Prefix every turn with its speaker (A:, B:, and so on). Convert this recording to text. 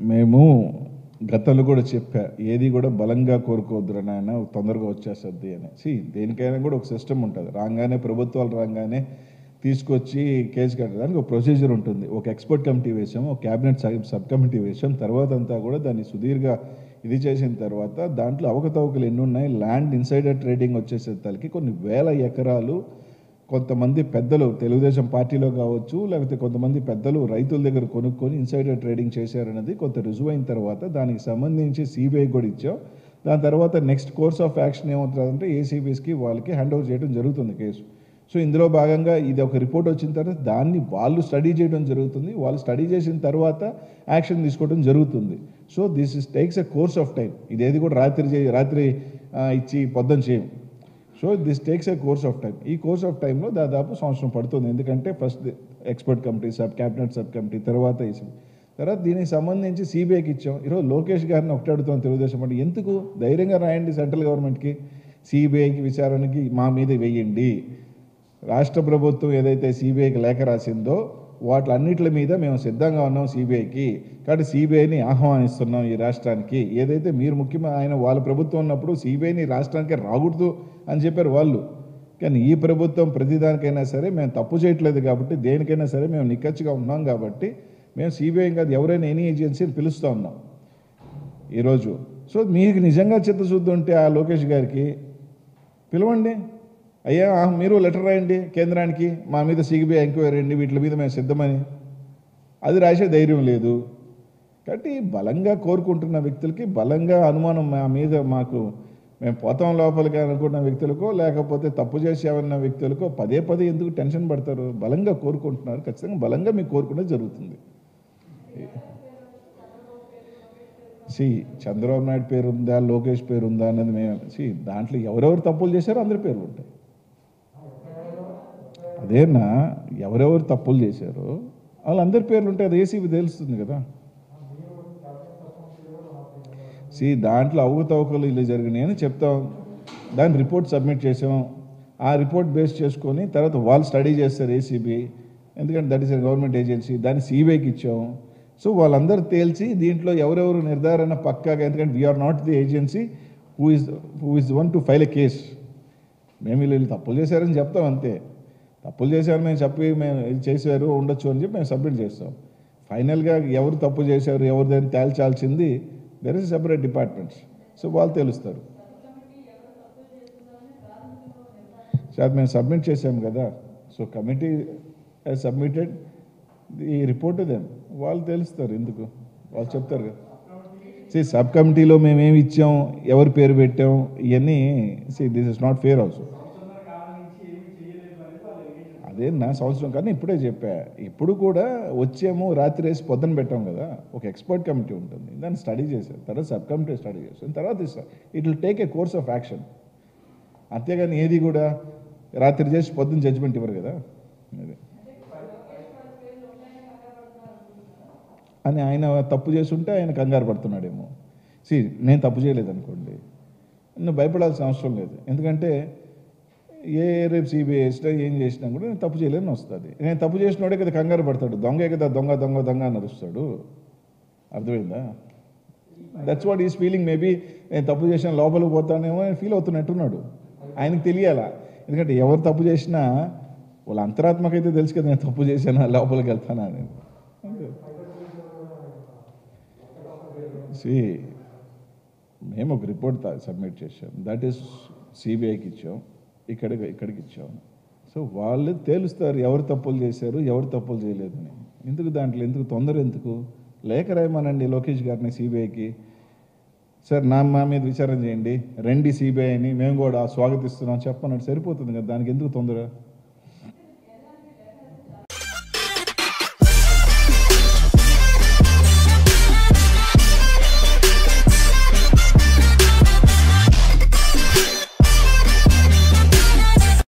A: మేము గతంలో కూడా చెప్పా ఏది కూడా బలంగా కోరుకోవద్దురా నాయన తొందరగా వచ్చేస్తుంది అని సి దేనికైనా కూడా ఒక సిస్టమ్ ఉంటుంది రాగానే ప్రభుత్వాలు రాగానే తీసుకొచ్చి కేసు కట్టడానికి ఒక ప్రొసీజర్ ఉంటుంది ఒక ఎక్స్పర్ట్ కమిటీ వేసాం ఒక క్యాబినెట్ సబ్ సబ్ కమిటీ వేసాం తర్వాత అంతా కూడా దాన్ని సుదీర్ఘ ఇది చేసిన తర్వాత దాంట్లో అవకతవకలు ఎన్ని ఉన్నాయి ల్యాండ్ ఇన్సైడర్ ట్రేడింగ్ వచ్చేసేసరికి కొన్ని వేల ఎకరాలు కొంతమంది పెద్దలు తెలుగుదేశం పార్టీలో కావచ్చు లేకపోతే కొంతమంది పెద్దలు రైతుల దగ్గర కొనుక్కొని ఇన్సైడర్ ట్రేడింగ్ చేశారన్నది కొంత రుజువు అయిన తర్వాత దానికి సంబంధించి సిబిఐ కూడా ఇచ్చాం దాని తర్వాత నెక్స్ట్ కోర్స్ ఆఫ్ యాక్షన్ ఏమవుతుందంటే ఏసీబీస్కి వాళ్ళకి హ్యాండ్ ఓవర్ చేయడం జరుగుతుంది కేసు సో ఇందులో భాగంగా ఇది ఒక రిపోర్ట్ వచ్చిన తర్వాత దాన్ని వాళ్ళు స్టడీ చేయడం జరుగుతుంది వాళ్ళు స్టడీ చేసిన తర్వాత యాక్షన్ తీసుకోవడం జరుగుతుంది so this is takes a course of time ఇదేది కూడా రాత్రి చేయ రాత్రి ఆ, ఇచ్చి పొద్దున చేయం so this takes a course of time ఈ కోర్స్ ఆఫ్ టైంలో దాదాపు సంవత్సరం పడుతుంది ఎందుకంటే first expert committee sub cabinet sub committee తర్వాత ఈసీ తర్వాత దీనికి సంబంధించి సిబిఐకి ఇచ్చాం ఈరోజు లోకేష్ గారిని ఒకటి అడుగుతాం తెలుగుదేశం అంటే ఎందుకు ధైర్యంగా రాయండి సెంట్రల్ గవర్నమెంట్కి సిబిఐకి విచారణకి మా మీద వేయండి రాష్ట్ర ప్రభుత్వం ఏదైతే సిబిఐకి లేఖ రాసిందో వాటిలన్నిటి మీద మేము సిద్ధంగా ఉన్నాం సిబిఐకి కాబట్టి సిబిఐని ఆహ్వానిస్తున్నాం ఈ రాష్ట్రానికి ఏదైతే మీరు ముఖ్యమైన ఆయన వాళ్ళ ప్రభుత్వం ఉన్నప్పుడు సిబిఐని రాష్ట్రానికి రాకూడదు అని చెప్పారు వాళ్ళు కానీ ఈ ప్రభుత్వం ప్రతిదానికైనా సరే మేము తప్పు చేయట్లేదు కాబట్టి దేనికైనా సరే మేము నిక్కచ్చిగా ఉన్నాం కాబట్టి మేము సిబిఐ కాదు ఎవరైనా ఎనీ ఏజెన్సీని పిలుస్తూ ఉన్నాం ఈరోజు సో మీకు నిజంగా చిత్తశుద్ధి ఉంటే ఆ లోకేష్ గారికి పిలవండి అయ్యా ఆ, మీరు లెటర్ రాయండి కేంద్రానికి మా మీద సిబిఐ ఎంక్వైరీ అండి వీటి మీద మేము సిద్ధమని అది రాసే ధైర్యం లేదు కాబట్టి బలంగా కోరుకుంటున్న వ్యక్తులకి బలంగా అనుమానం మా మీద మాకు మేము పోతాం లోపలికి అనుకున్న వ్యక్తులకో లేకపోతే తప్పు చేసామన్న వ్యక్తులకో పదే పదే ఎందుకు టెన్షన్ పడతారు బలంగా కోరుకుంటున్నారు ఖచ్చితంగా బలంగా మీకు కోరుకునేది జరుగుతుంది సి చంద్రబాబు నాయుడు పేరు ఉందా లోకేష్ పేరు ఉందా అన్నది మేము సి దాంట్లో ఎవరెవరు తప్పులు చేశారో అందరి పేర్లు ఉంటాయి అదేనా ఎవరెవరు తప్పులు చేశారో వాళ్ళందరి పేర్లు ఉంటాయి అది ఏసీబీ తెలుస్తుంది కదా సి దాంట్లో అవకతవకలు ఇలా జరిగినాయని చెప్తాం దాని రిపోర్ట్ సబ్మిట్ చేసాం ఆ రిపోర్ట్ బేస్ చేసుకొని తర్వాత వాళ్ళు స్టడీ చేస్తారు ఏసీబీ ఎందుకంటే దట్ ఈస్ గవర్నమెంట్ ఏజెన్సీ దాన్ని సిబిఐకి ఇచ్చాం సో వాళ్ళందరూ తేల్చి దీంట్లో ఎవరెవరు నిర్ధారణ పక్కాగా ఎందుకంటే we are not the agency who is who is one to file a case మేము వీళ్ళు తప్పులు చేశారని చెప్తాం అంతే తప్పులు చేశారని మేము చెప్పి మేము ఇది చేశారు ఉండొచ్చు అని చెప్పి మేము సబ్మిట్ చేస్తాం ఫైనల్గా ఎవరు తప్పు చేశారు ఎవరు దాన్ని తేల్చాల్సింది there is separate departments so వాళ్ళు తెలుస్తారు సో అది మేము సబ్మిట్ చేసాం కదా సో కమిటీ సబ్మిటెడ్ ఈ రిపోర్ట్ దెన్ వాళ్ళు తెలుస్తారు ఎందుకు వాళ్ళు చెప్తారు కదా సి సబ్ కమిటీలో మేము ఏమి ఇచ్చాం ఎవరి పేరు పెట్టాం ఇవన్నీ see this is not fair also అదే నా సంవత్సరం కానీ ఇప్పుడే చెప్పా ఇప్పుడు కూడా వచ్చేమో రాత్రి వేసి పొద్దున పెట్టాం కదా ఒక ఎక్స్పర్ట్ కమిటీ ఉంటుంది దాన్ని స్టడీ చేశారు తర్వాత సబ్ కమిటీ స్టడీ చేశారు తర్వాత ఇస్తారు it will take a course of action అంతేగాని ఏది కూడా రాత్రి చేసి పొద్దున్న జడ్జిమెంట్ ఇవ్వరు కదా అదే అని ఆయన తప్పు చేస్తుంటే ఆయన కంగారు పడుతున్నాడేమో సి నేను తప్పు చేయలేదు అనుకోండి నువ్వు భయపడాల్సిన అవసరం లేదు ఎందుకంటే ఏ రేపు సిబిఐ వేసినా ఏం చేసినా కూడా నేను తప్పు చేయలేదని వస్తుంది నేను తప్పు చేసినోడే కదా కంగారు పడతాడు దొంగే కదా దొంగ దొంగ దొంగ అని అరుస్తాడు అర్థమైందా that's what is feeling maybe నేను తప్పు చేసిన లోపలికి పోతానేమో అని ఫీల్ అవుతున్నట్టున్నాడు ఆయనకు తెలియాలా ఎందుకంటే ఎవరు తప్పు చేసినా వాళ్ళ అంతరాత్మకైతే తెలుసు కదా నేను తప్పు చేశానా లోపలికి వెళ్తానా అని అంతే సి మేము ఒక రిపోర్ట్ సబ్మిట్ చేసాం దట్ ఈస్ సిబిఐకి ఇచ్చాం ఇక్కడ ఇక్కడికి ఇచ్చాం సో వాళ్ళు తేలుస్తారు ఎవరు తప్పులు చేశారు ఎవరు తప్పులు చేయలేదని ఎందుకు దాంట్లో ఎందుకు తొందర ఎందుకు లేఖ రాయమనండి లోకేష్ గారిని సిబిఐకి సార్ నా మా మీద విచారణ చేయండి రండి సిబిఐని మేము కూడా స్వాగతిస్తున్నాం చెప్పన్నట్టు సరిపోతుంది కదా దానికి ఎందుకు తొందర